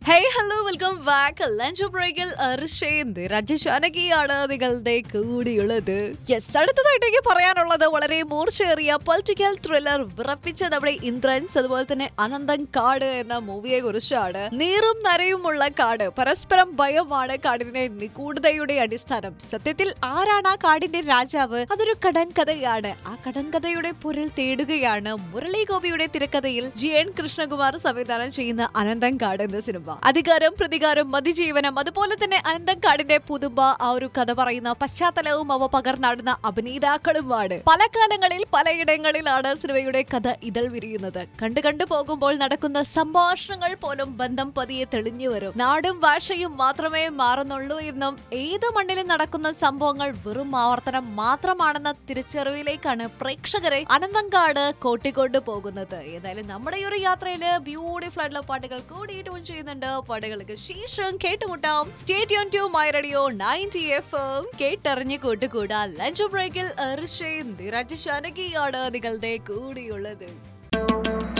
hey hello welcome back lunch ബ്രേക്കിൽ അർഷേന്ദ് രാജശാനകിയാണ് നിങ്ങളുടെ കൂടിയുള്ളത് യെസ് അടുത്തതായിട്ട് എനിക്ക് പറയാനുള്ളത് വളരെ മൂർച്ചയേറിയ പൊളിറ്റിക്കൽ ത്രില്ലർ വിറപ്പിച്ച നമ്മുടെ ഇന്ദ്രൻസ് അതുപോലെ തന്നെ അനന്തൻ കാട് എന്ന മൂവിയെ കുറിച്ചാണ് നീറും നരയുമുള്ള കാട് പരസ്പരം ഭയമാണ് കാടിന്റെ നിഗൂഢതയുടെ അടിസ്ഥാനം സത്യത്തിൽ ആരാണ് ആ കാടിന്റെ രാജാവ് അതൊരു കടൻ കഥയാണ് ആ കടൻ കഥയുടെ പൊരുൾ തേടുകയാണ് മുരളി ഗോപിയുടെ തിരക്കഥയിൽ ജി എൻ കൃഷ്ണകുമാർ സംവിധാനം ചെയ്യുന്ന അനന്തൻ കാട് എന്ന സിനിമ അധികാരം പ്രതികാരം മതിജീവനം അതുപോലെ തന്നെ അനന്തൻ കാടിന്റെ പുതുമ്പ ആ ഒരു കഥ പറയുന്ന പശ്ചാത്തലവും അവ പകർന്നാടുന്ന അഭിനേതാക്കളുമാണ് പല കാലങ്ങളിൽ പലയിടങ്ങളിലാണ് സിനിമയുടെ കഥ ഇതൾ വിരിയുന്നത് കണ്ടു കണ്ടു പോകുമ്പോൾ നടക്കുന്ന സംഭാഷണങ്ങൾ പോലും ബന്ധം പതിയെ തെളിഞ്ഞു വരും നാടും ഭാഷയും മാത്രമേ മാറുന്നുള്ളൂ എന്നും ഏത് മണ്ണിലും നടക്കുന്ന സംഭവങ്ങൾ വെറും ആവർത്തനം മാത്രമാണെന്ന തിരിച്ചറിവിലേക്കാണ് പ്രേക്ഷകരെ അനന്തങ്കാട് കോട്ടിക്കൊണ്ടു പോകുന്നത് ഏതായാലും നമ്മുടെ ഈ ഒരു യാത്രയില് ബ്യൂട്ടിഫുൾ ആയിട്ടുള്ള പാട്ടുകൾ കൂടി ട്യൂൺ ചെയ്യുന്നുണ്ട് പാട്ടുകൾക്ക് ശേഷം കേട്ടുമുട്ടാം state to my radio ninety F M കേട്ടറിഞ്ഞ് കൂട്ടുകൂടാ ലഞ്ച് ബ്രേക്കിൽ അർഷയും നിരജ് ശാനകിയാണ് നിങ്ങളുടെ കൂടിയുള്ളത്